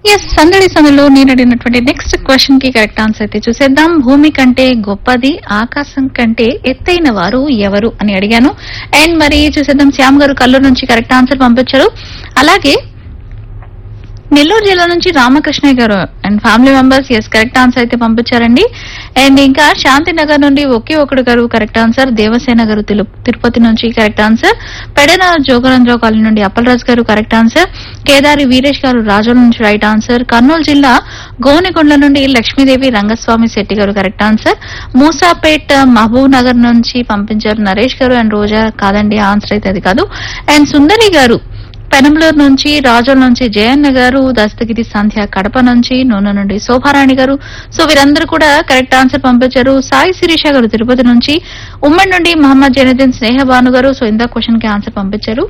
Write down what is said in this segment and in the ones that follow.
yes సందడి సందులో నేను అడిగినటువంటి నెక్స్ట్ క్వశ్చన్ కి కరెక్ట్ ఆన్సర్ అయితే చూసేద్దాం భూమి కంటే గొప్పది ఆకాశం కంటే ఎత్తైన వారు ఎవరు అని అడిగాను అండ్ మరి చూసేద్దాం శ్యామ్ గారు కల్లూరు నుంచి కరెక్ట్ ఆన్సర్ పంపించారు అలాగే నెల్లూరు జిల్లా నుంచి రామకృష్ణయ్య గారు and family members yes correct answer అయితే పంపించారండి అండ్ ఇంకా శాంతినగర్ నుండి ఒకే ఒకడు గారు కరెక్ట్ ఆన్సర్ దేవసేన గారు తిరు- తిరుపతి నుంచి correct answer Pedana Jogaranjarao colony నుండి అప్పలరాజు గారు కరెక్ట్ ఆన్సర్ కేదారి వీరేష్ గారు రాజోల నుంచి రైట్ ఆన్సర్ కర్నూలు జిల్లా గోనెకొండ నుండి లక్ష్మీదేవి రంగస్వామి శెట్టి గారు కరెక్ట్ ఆన్సర్ మూసాపేట్ మహబూబ్ నగర్ నుంచి పంపించారు నరేష్ గారు అండ్ రోజా కాదండి ఆన్సర్ అయితే అది కాదు అండ్ సుందరి గారు పెనంలూరు నుంచి రాజోల నుంచి జయన్న గారు దస్తగిరి సంధ్య కడప నుంచి నూనె నుండి శోభారాణి గారు సో వీరందరూ కూడా కరెక్ట్ ఆన్సర్ పంపించారు సాయి శిరీష గారు తిరుపతి నుంచి ఉమ్మడి నుండి మహమ్మద్ జైనుద్దీన్ స్నేహ భాను గారు సో ఇందా క్వశ్చన్ కి ఆన్సర్ పంపించారు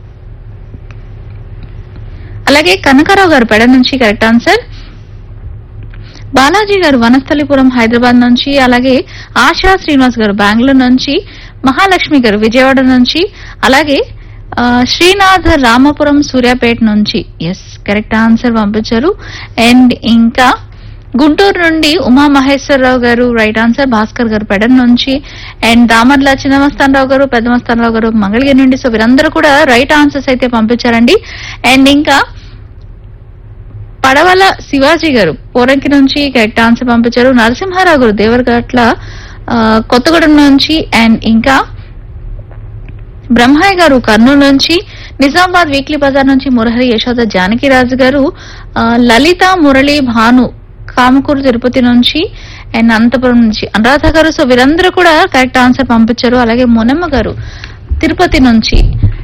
అలాగే కనకారావు గారు పెడ నుంచి కరెక్ట్ ఆన్సర్ బాలాజీ గారు వనస్థలిపురం హైదరాబాద్ నుంచి అలాగే ఆశా శ్రీనివాస్ గారు బెంగళూరు నుంచి మహాలక్ష్మి గారు విజయవాడ నుంచి అలాగే ఆ, శ్రీనాథ్ రామపురం సూర్యాపేట నుంచి ఎస్ కరెక్ట్ ఆన్సర్ పంపించారు అండ్ ఇంకా గుంటూరు నుండి ఉమా మహేశ్వరరావు గారు రైట్ ఆన్సర్ భాస్కర్ గారు పెడన్ నుంచి అండ్ దామర్ల చిన్నమస్తానరావు గారు పెద్దమస్తానరావు గారు మంగళగిరి నుండి సో వీరందరూ కూడా రైట్ ఆన్సర్స్ అయితే పంపించారండి అండ్ ఇంకా పడవల శివాజీ గారు పోరంకి నుంచి కరెక్ట్ ఆన్సర్ పంపించారు నరసింహారావు గారు దేవరగట్ల ఆ, కొత్తగూడెం నుంచి అండ్ ఇంకా బ్రహ్మయ్య గారు కర్నూలు నుంచి నిజామాబాద్ వీక్లీ బజార్ నుంచి మురహరి యశోద జానకిరాజు గారు ఆ, లలిత మురళి భాను కామకూరు తిరుపతి నుంచి అండ్ అనంతపురం నుంచి అనురాధ గారు సో వీరందరూ కూడా కరెక్ట్ ఆన్సర్ పంపించారు అలాగే మునమ్మ గారు తిరుపతి నుంచి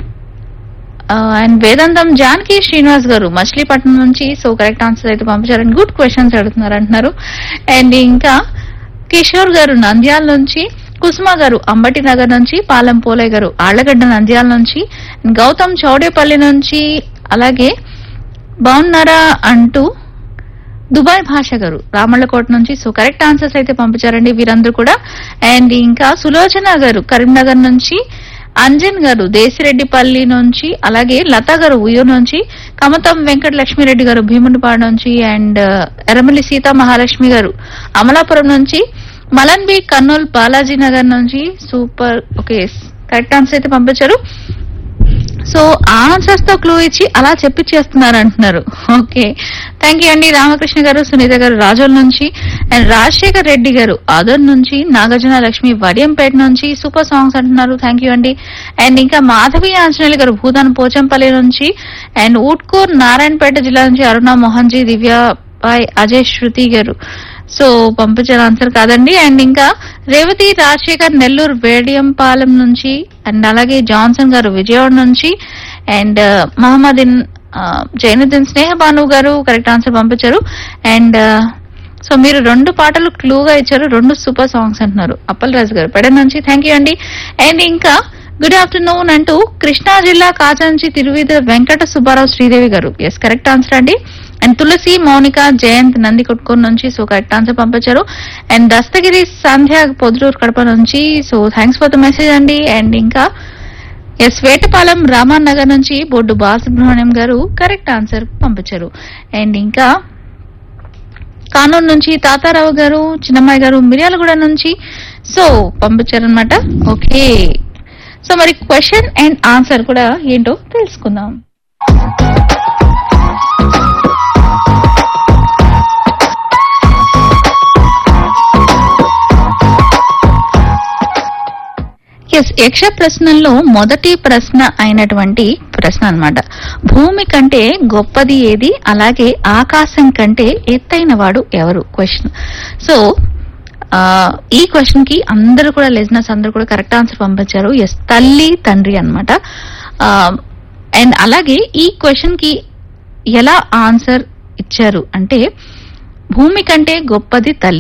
అండ్ వేదాంతం జానకి శ్రీనివాస్ గారు మచిలీపట్నం నుంచి సో కరెక్ట్ ఆన్సర్ అయితే పంపించారు అండ్ గుడ్ క్వశ్చన్స్ అడుగుతున్నారు అంటున్నారు అండ్ ఇంకా కిషోర్ గారు నంద్యాల నుంచి కుసుమ గారు అంబటి నగర్ నుంచి పాలెం పోలే గారు ఆళ్లగడ్డ నంద్యాల నుంచి గౌతమ్ చౌడేపల్లి నుంచి అలాగే బాగున్నారా అంటూ దుబాయ్ భాష గారు రామళ్ళకోట నుంచి సో కరెక్ట్ ఆన్సర్స్ అయితే పంపించారండి వీరందరూ కూడా అండ్ ఇంకా సులోచన గారు కరీంనగర్ నుంచి అంజన్ గారు దేశిరెడ్డిపల్లి నుంచి అలాగే లతా గారు ఉయ్యూరు నుంచి కమతం వెంకట లక్ష్మిరెడ్డి గారు భీమునిపాడు నుంచి అండ్ ఎర్రమల్లి సీతా మహాలక్ష్మి గారు అమలాపురం నుంచి మలన్ బి కర్నూలు బాలాజీ నగర్ నుంచి సూపర్ ఓకే కరెక్ట్ ఆన్సర్ అయితే పంపించారు సో ఆన్సర్స్ తో క్లూ ఇచ్చి అలా చెప్పిచ్చేస్తున్నారు అంటున్నారు ఓకే థ్యాంక్ యూ అండి రామకృష్ణ గారు సునీత గారు రాజోల్ నుంచి అండ్ రాజశేఖర్ రెడ్డి గారు ఆదర్ నుంచి నాగార్జున లక్ష్మి వడియంపేట నుంచి సూపర్ సాంగ్స్ అంటున్నారు థ్యాంక్ యూ అండి అండ్ ఇంకా మాధవి ఆంజనేయులు గారు భూదాన్ పోచంపల్లి నుంచి అండ్ ఊట్కూర్ నారాయణపేట జిల్లా నుంచి అరుణ మోహన్ జీ దివ్య బాయ్ అజయ్ శృతి గారు సో పంపించిన ఆన్సర్ కాదండి అండ్ ఇంకా రేవతి రాజశేఖర్ నెల్లూరు వేడియంపాలెం నుంచి అండ్ అలాగే జాన్సన్ గారు విజయవాడ నుంచి అండ్ మహమ్మదీన్ జైనుద్దీన్ స్నేహ భాను గారు కరెక్ట్ ఆన్సర్ పంపించారు అండ్ సో మీరు రెండు పాటలు క్లూగా ఇచ్చారు రెండు సూపర్ సాంగ్స్ అంటున్నారు అప్పల్ రాజు గారు పెడ నుంచి థ్యాంక్ యూ అండి అండ్ ఇంకా గుడ్ ఆఫ్టర్నూన్ అంటూ కృష్ణా జిల్లా కాజా నుంచి తిరువిద వెంకట సుబ్బారావు శ్రీదేవి గారు ఎస్ కరెక్ట్ ఆన్సర్ అండి అండ్ తులసి మౌనిక జయంత్ నంది కొట్టుకొని నుంచి సో కరెక్ట్ ఆన్సర్ పంపించారు అండ్ దస్తగిరి సంధ్య పొద్దుటూరు కడప నుంచి so thanks for the message అండి అండ్ ఇంకా ఎస్ వేటపాలెం రామాన్ నగర్ నుంచి బొడ్డు బాలసుబ్రహ్మణ్యం గారు కరెక్ట్ ఆన్సర్ పంపించారు అండ్ ఇంకా కానూరు నుంచి తాతారావు గారు చిన్నమ్మాయి గారు మిర్యాలగూడ నుంచి సో పంపించారనమాట ఓకే సో మరి క్వశ్చన్ అండ్ ఆన్సర్ కూడా ఏంటో తెలుసుకుందాం ఎస్ యక్ష ప్రశ్నల్లో మొదటి ప్రశ్న అయినటువంటి ప్రశ్న అన్నమాట భూమి కంటే గొప్పది ఏది అలాగే ఆకాశం కంటే ఎత్తైన వాడు ఎవరు క్వశ్చన్ సో ఆ, ఈ క్వశ్చన్ కి అందరూ కూడా లిజినెస్ అందరూ కూడా కరెక్ట్ ఆన్సర్ పంపించారు ఎస్ తల్లి తండ్రి అనమాట అండ్ అలాగే ఈ క్వశ్చన్ కి ఎలా ఆన్సర్ ఇచ్చారు అంటే భూమి కంటే గొప్పది తల్లి